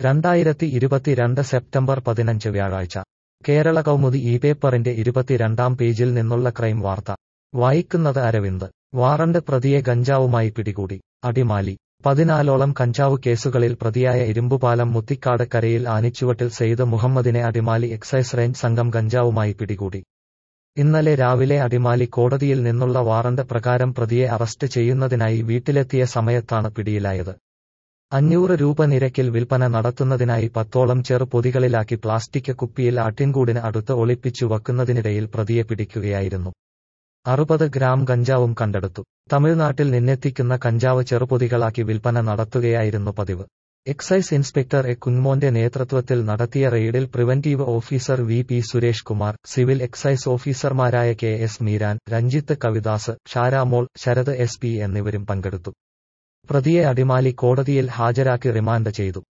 രണ്ടായിരത്തി ഇരുപത്തിരണ്ട് സെപ്റ്റംബർ പതിനഞ്ച് വ്യാഴാഴ്ച കേരള കൗമുദി ഈ പേപ്പറിന്റെ ഇരുപത്തിരണ്ടാം പേജിൽ നിന്നുള്ള ക്രൈം വാർത്ത വായിക്കുന്നത് അരവിന്ദ് വാറണ്ട് പ്രതിയെ ഗഞ്ചാവുമായി പിടികൂടി അടിമാലി പതിനാലോളം കഞ്ചാവ് കേസുകളിൽ പ്രതിയായ ഇരുമ്പുപാലം മുത്തിക്കാട് കരയിൽ ആനിച്ചുവട്ടിൽ സെയ്ദ് മുഹമ്മദിനെ അടിമാലി എക്സൈസ് റേഞ്ച് സംഘം ഗഞ്ചാവുമായി പിടികൂടി ഇന്നലെ രാവിലെ അടിമാലി കോടതിയിൽ നിന്നുള്ള വാറണ്ട് പ്രകാരം പ്രതിയെ അറസ്റ്റ് ചെയ്യുന്നതിനായി വീട്ടിലെത്തിയ സമയത്താണ് പിടിയിലായത് അഞ്ഞൂറ് രൂപ നിരക്കിൽ വിൽപ്പന നടത്തുന്നതിനായി പത്തോളം ചെറുപൊതികളിലാക്കി പ്ലാസ്റ്റിക് കുപ്പിയിൽ ആട്ടിൻകൂടിന് അടുത്ത് ഒളിപ്പിച്ചു വയ്ക്കുന്നതിനിടയിൽ പ്രതിയെ പിടിക്കുകയായിരുന്നു അറുപത് ഗ്രാം കഞ്ചാവും കണ്ടെടുത്തു തമിഴ്നാട്ടിൽ നിന്നെത്തിക്കുന്ന കഞ്ചാവ് ചെറുപൊതികളാക്കി വിൽപ്പന നടത്തുകയായിരുന്നു പതിവ് എക്സൈസ് ഇൻസ്പെക്ടർ എ കുൻമോന്റെ നേതൃത്വത്തിൽ നടത്തിയ റെയ്ഡിൽ preventive officer V P Suresh Kumar civil excise ഓഫീസർമാരായ K S Meeran Ranjith Kavidas Sharamol Sharath S P എന്നിവരും പങ്കെടുത്തു പ്രതിയെ അടിമാലി കോടതിയിൽ ഹാജരാക്കി റിമാൻഡ് ചെയ്തു